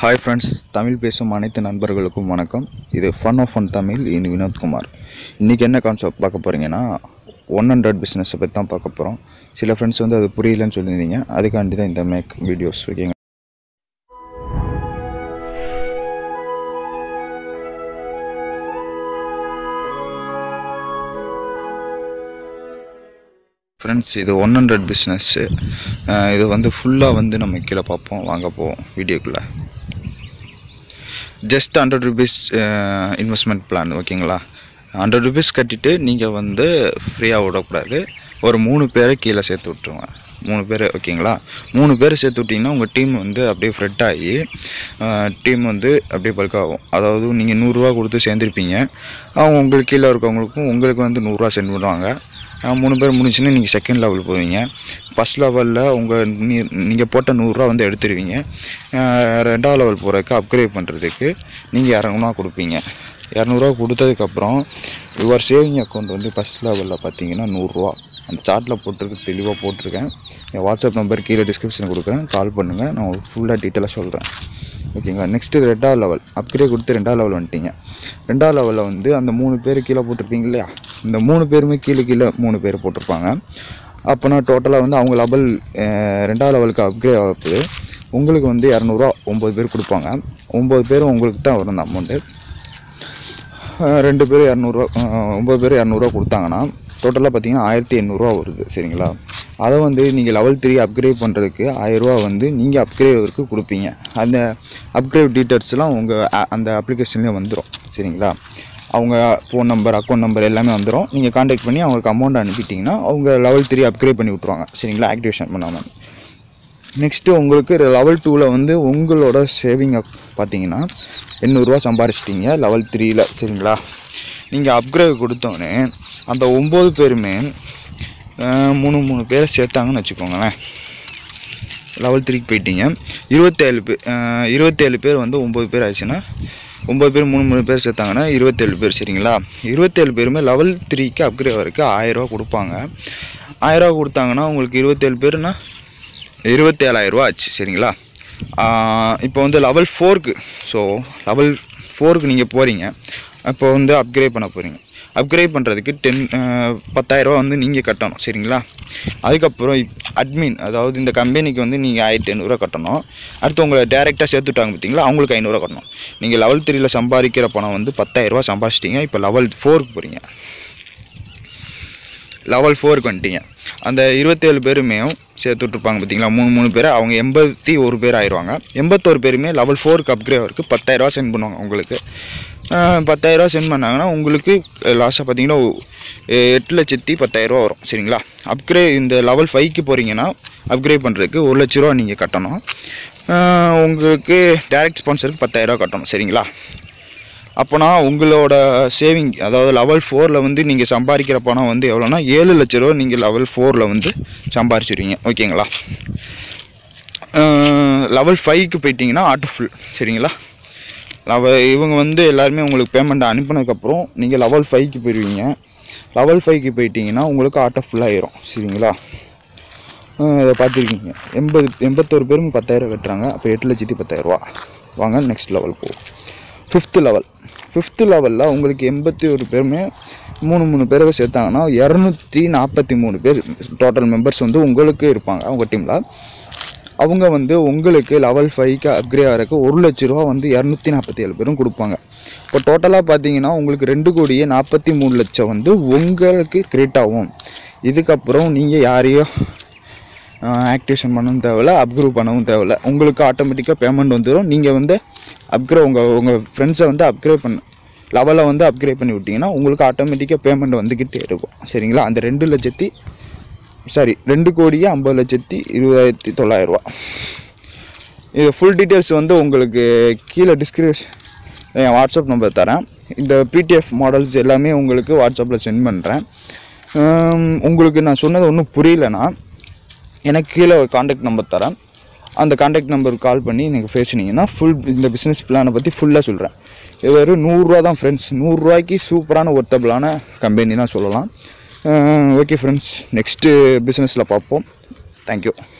hi friends Tamil பேசும் அனைத்து நண்பர்களுக்கும் வணக்கம் இது fun of fun Tamil in Vinothkumar இன்றைக்கி என்ன கான்செப்ட் பார்க்க போகிறீங்கன்னா ஒன் ஹண்ட்ரட் பிஸ்னஸை பற்றி தான் பார்க்க போகிறோம் சில ஃப்ரெண்ட்ஸ் வந்து அது புரியலன்னு சொல்லியிருந்தீங்க அதுக்காண்டி தான் இந்த மேக் வீடியோஸ் ஓகேங்க ஃப்ரெண்ட்ஸ் இது ஒன் ஹண்ட்ரட் பிஸ்னஸ்ஸு இது வந்து ஃபுல்லாக வந்து நம்ம கீழே பார்ப்போம் வாங்க போவோம் வீடியோக்குள்ளே just hundred rupees investment plan ஓகேங்களா ஹண்ட்ரட் ருபீஸ் கட்டிட்டு நீங்கள் வந்து ஃப்ரீயாக விடக்கூடாது ஒரு மூணு பேரை கீழே சேர்த்து விட்ருங்க மூணு பேர் ஓகேங்களா மூணு பேர் சேர்த்து விட்டிங்கன்னா உங்கள் டீம் வந்து அப்படியே ஃப்ரெட் ஆகி டீம் வந்து அப்படியே பல்க் ஆகும் அதாவது நீங்கள் நூறுரூவா கொடுத்து சேர்ந்துருப்பீங்க அவங்க உங்களுக்கு கீழே இருக்கவங்களுக்கும் உங்களுக்கு வந்து நூறுரூவா சென்ட் பண்ணுவாங்க அஹ் மூணு பேர் முடிச்சுன்னா நீங்கள் செகண்ட் லெவல் போவீங்க ஃபஸ்ட் லெவலில் உங்கள் நீ நீங்கள் போட்ட நூறுரூவா வந்து எடுத்துருவீங்க அஹ் ரெண்டாவது லெவல் போகிறதுக்கு அப்கிரேட் பண்ணுறதுக்கு நீங்கள் இரநூறுவா கொடுப்பீங்க இரநூறுவா கொடுத்ததுக்கப்புறம் யுவர் சேவிங் அக்கௌண்ட் வந்து ஃபஸ்ட் லெவலில் பார்த்தீங்கன்னா நூறுரூவா அந்த சார்ட்டில் போட்டிருக்கு தெளிவாக போட்டிருக்கேன் என் வாட்ஸ்அப் நம்பர் கீழே டிஸ்கிரிப்ஷன் கொடுக்குறேன் கால் பண்ணுங்கள் நான் ஃபுல்லாக டீட்டெயிலாக சொல்கிறேன் ஓகேங்களா நெக்ஸ்ட்டு ரெண்டாவது லெவல் அப்கிரேட் கொடுத்து ரெண்டாவது லெவல் வந்துட்டீங்க ரெண்டாவது லெவலில் வந்து அந்த மூணு பேர் கீழே போட்டிருப்பீங்க இல்லையா இந்த மூணு பேருமே கீழே கீழே மூணு பேர் போட்டிருப்பாங்க அப்போனா டோட்டலாக வந்து அவங்க லெவல் ரெண்டாவது லெவலுக்கு அப்கிரேட் ஆகுது உங்களுக்கு வந்து இரநூறுவா ஒம்பது பேர் கொடுப்பாங்க ஒம்பது பேரும் உங்களுக்கு தான் வரும் அந்த அமௌண்ட்டு ரெண்டு பேர் இரநூறுவா ஒம்பது பேர் இரநூறுவா கொடுத்தாங்கன்னா டோட்டலாக பார்த்தீங்கன்னா ஆயிரத்தி எண்ணூறுரூவா வருது சரிங்களா அதை வந்து நீங்கள் லெவல் த்ரீ அப்கிரேட் பண்ணுறதுக்கு ஆயிரரூவா வந்து நீங்கள் அப்கிரேடுக்கு கொடுப்பீங்க அந்த அப்கிரேட் டீட்டெயில்ஸ்லாம் உங்கள் அந்த அப்ளிகேஷன்லேயே வந்துடும் சரிங்களா அவங்க ஃபோன் நம்பர் அக்கௌண்ட் நம்பர் எல்லாமே வந்துடும் நீங்கள் காண்டாக்ட் பண்ணி அவங்களுக்கு அமௌண்ட் அனுப்பிட்டிங்கன்னா அவங்க லெவல் த்ரீ அப்கிரேட் பண்ணி விட்ருவாங்க சரிங்களா ஆக்டிவேஷன் பண்ணாமல் நெக்ஸ்ட்டு உங்களுக்கு லெவல் டூவில் வந்து உங்களோட சேவிங் பார்த்தீங்கன்னா எண்ணூறுரூவா சம்பாரிச்சிட்டிங்க லெவல் த்ரீயில் சரிங்களா நீங்கள் அப்கிரேட் கொடுத்தோன்னே அந்த ஒம்பது பேருமே அஹ், மூணு மூணு பேரை சேர்த்தாங்கன்னு வச்சுக்கோங்களேன் லெவல் த்ரீக்கு போயிட்டீங்க இருபத்தேழு பேர் இருபத்தேழு பேர் வந்து ஒம்பது பேர் ஆச்சுன்னா ஒம்பது பேர் மூணு மூணு பேர் சேர்த்தாங்கன்னா இருபத்தேழு பேர் சரிங்களா இருபத்தேழு பேருமே லெவல் த்ரீக்கு அப்கிரேட் வரைக்கும் ஆயிரரூவா கொடுப்பாங்க ஆயிரரூவா கொடுத்தாங்கன்னா உங்களுக்கு இருபத்தேழு பேர்னா இருபத்தேழாயிரரூவா ஆச்சு சரிங்களா இப்போ வந்து லெவல் ஃபோருக்கு ஸோ லெவல் ஃபோருக்கு நீங்கள் போகிறீங்க அப்போ வந்து அப்கிரேட் பண்ண போகிறீங்க அப்கிரேட் பண்ணுறதுக்கு டென் பத்தாயிரரூவா வந்து நீங்கள் கட்டணும் சரிங்களா அதுக்கப்புறம் அட்மின் அதாவது இந்த கம்பெனிக்கு வந்து நீங்கள் ஆயிரத்தி ஐநூறுரூவா கட்டணும் அடுத்து உங்களை டேரெக்டாக சேர்த்துட்டாங்க பார்த்தீங்களா அவங்களுக்கு ஐநூறுரூவா கட்டணும் நீங்கள் லெவல் த்ரீயில் சம்பாதிக்கிற பணம் வந்து பத்தாயிரரூவா சம்பாதிச்சிட்டிங்க இப்போ லெவல் ஃபோருக்கு போகிறீங்க லெவல் ஃபோருக்கு வந்துட்டீங்க அந்த இருபத்தேழு பேருமே சேர்த்து விட்ருப்பாங்க பார்த்தீங்களா மூணு மூணு பேர் அவங்க எண்பத்தி ஒரு பேர் ஆயிடுவாங்க எண்பத்தோரு பேருமே லெவல் ஃபோருக்கு அப்கிரேட் வரைக்கும் பத்தாயிரரூவா சென்ட் பண்ணுவாங்க உங்களுக்கு அஹ், பத்தாயிரரூவா சென்ட் பண்ணாங்கன்னா உங்களுக்கு லாஸ்ட்டாக பார்த்தீங்கன்னா எ- எட்டு லட்சத்தி பத்தாயிரரூவா வரும் சரிங்களா அப்கிரேட் இந்த லெவல் ஃபைவ்க்கு போகிறீங்கன்னா அப்கிரேட் பண்ணுறதுக்கு ஒரு லட்ச ரூபா நீங்கள் கட்டணும் அஹ், உங்களுக்கு டேரக்ட் ஸ்பான்சருக்கு பத்தாயிரரூவா கட்டணும் சரிங்களா அப்போனா உங்களோட சேவிங் அதாவது லெவல் ஃபோரில் வந்து நீங்கள் சம்பாதிக்கிற பணம் வந்து எவ்வளோனா ஏழு லட்ச ரூபா நீங்கள் லெவல் ஃபோரில் வந்து சம்பாரிச்சிருவீங்க ஓகேங்களா லெவல் ஃபைவ்க்கு போயிட்டீங்கன்னா ஆட்டோ ஃபுல் சரிங்களா லெவ இவங்க வந்து எல்லாருமே உங்களுக்கு பேமெண்ட் அனுப்பினதுக்கப்புறம் நீங்கள் லெவல் ஃபைவ்க்கு போயிடுவீங்க லெவல் ஃபைவ்க்கு போயிட்டீங்கன்னா உங்களுக்கு ஆட்டோ ஃபுல்லாகிடும் சரிங்களா அஹ் இதை பார்த்துருக்கீங்க எண்பது எண்பத்தோரு பேரும் பத்தாயிரம் கட்டுறாங்க அப்போ எட்டு லட்சத்தி பத்தாயிரரூவா வாங்க நெக்ஸ்ட் லெவல் போவோம் ஃபிஃப்த்து லெவல் ஃபிஃப்த்து லெவலில் உங்களுக்கு எண்பத்தி ஒரு பேருமே மூணு மூணு பேரை சேர்த்தாங்கன்னா இரநூத்தி நாற்பத்தி மூணு பேர் டோட்டல் மெம்பர்ஸ் வந்து உங்களுக்கு இருப்பாங்க அவங்க டீமில் அவங்க வந்து உங்களுக்கு லெவல் ஃபைவ்க்கு அப்கிரேட் ஆகிறதுக்கு ஒரு லட்ச ரூபா வந்து இரநூத்தி நாற்பத்தி ஏழு பேரும் கொடுப்பாங்க இப்போ டோட்டலாக பார்த்தீங்கன்னா உங்களுக்கு ரெண்டு கோடியே நாற்பத்தி மூணு லட்சம் வந்து உங்களுக்கு கிரியேட் ஆகும் இதுக்கப்புறம் நீங்கள் யாரையோ ஆக்டிவேஷன் பண்ணவும் தேவையில்ல அப்கிரூவ் பண்ணவும் தேவையில்ல உங்களுக்கு ஆட்டோமேட்டிக்காக பேமெண்ட் வந்துடும் நீங்கள் வந்து அப்கிரேட் உங்கள் உங்கள் ஃப்ரெண்ட்ஸை வந்து அப்கிரேட் பண்ண லெவலில் வந்து அப்கிரேட் பண்ணி விட்டிங்கன்னா உங்களுக்கு ஆட்டோமேட்டிக்காக பேமெண்ட் வந்துக்கிட்டே இருக்கும் சரிங்களா அந்த ரெண்டு லட்சத்தி சாரி ரெண்டு கோடியே ஐம்பது லட்சத்தி இருபதாயிரத்தி தொள்ளாயிரரூவா இது ஃபுல் டீட்டெயில்ஸ் வந்து உங்களுக்கு கீழே டிஸ்கிரிப்ஷன் என் வாட்ஸ்அப் நம்பர் தரேன் இந்த பிடிஎஃப் மாடல்ஸ் எல்லாமே உங்களுக்கு வாட்ஸ்அப்பில் சென்ட் பண்ணுறேன் உங்களுக்கு நான் சொன்னது ஒன்றும் புரியலனா எனக்கு கீழே காண்டாக்ட் நம்பர் தரேன் அந்த காண்டாக்ட் நம்பருக்கு கால் பண்ணி நீங்கள் பேசுனீங்கன்னா ஃபுல் இந்த பிஸ்னஸ் பிளானை பற்றி ஃபுல்லாக சொல்கிறேன் இது வெறும் நூறுரூவா தான் ஃப்ரெண்ட்ஸ் நூறுரூவாய்க்கு சூப்பரான ஒர்த்தபிளான கம்பெனி தான் சொல்லலாம் ஓகே ஃப்ரெண்ட்ஸ் நெக்ஸ்ட்டு பிஸ்னஸில் பார்ப்போம் தேங்க்யூ